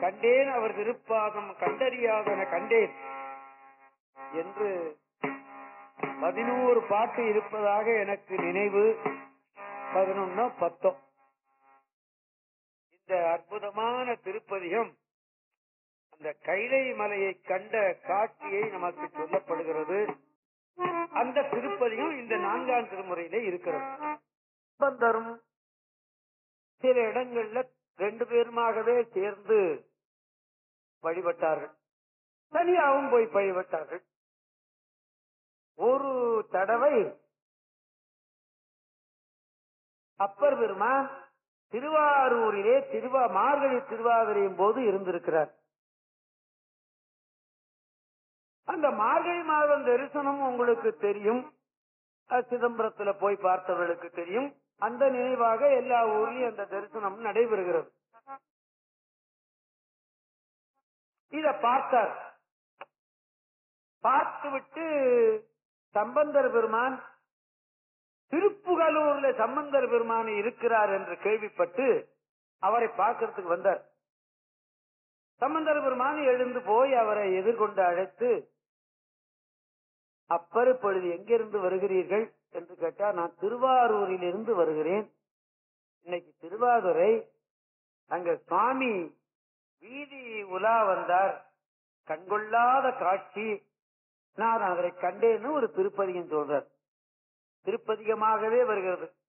கண்டேன் அவர் திருப்பாதம் கண்டறியாதன கண்டேன் என்று பதினோரு பாட்டு இருப்பதாக எனக்கு நினைவு பதினொன்னு பத்தம் இந்த அற்புதமான திருப்பதிகம் அந்த கைலை மலையை கண்ட காட்சியை நமக்கு சொல்லப்படுகிறது அந்த திருப்பதியும் இந்த நான்காம் திருமுறையிலே இருக்கிறது சம்பந்தரும் சில இடங்கள்ல ரெண்டு பேருமாகவே சேர்ந்து வழிபட்டார்கள் தனியாகவும் போய் வழிபட்டார்கள் ஒரு தடவை அப்பர் பெருமான் திருவாரூரிலே திருவா மார்கழி திருவாதிரையும் போது இருந்திருக்கிறார் அந்த மார்கழி மாதம் தரிசனம் உங்களுக்கு தெரியும் அஹ் சிதம்பரத்துல போய் பார்த்தவர்களுக்கு தெரியும் அந்த நினைவாக எல்லா ஊர்லயும் அந்த தரிசனம் நடைபெறுகிறது இத பார்த்தார் பார்த்துவிட்டு சம்பந்தர் பெருமான் திருப்புகலூர்ல சம்பந்தர் பெருமான் இருக்கிறார் என்று கேள்விப்பட்டு அவரை பார்க்கறதுக்கு வந்தார் சம்பந்தர் பெருமான் எழுந்து போய் அவரை எதிர்கொண்டு அழைத்து அப்பர் இப்பொழுது எங்கிருந்து வருகிறீர்கள் என்று கேட்டா நான் திருவாரூரில் இருந்து வருகிறேன் இன்னைக்கு திருவாதுரை அங்க சுவாமி வீதி உலா வந்தார் கண்கொள்ளாத காட்சி நான் அவரை கண்டேன்னு ஒரு திருப்பதிகம் சொல்றார் திருப்பதிகமாகவே வருகிறது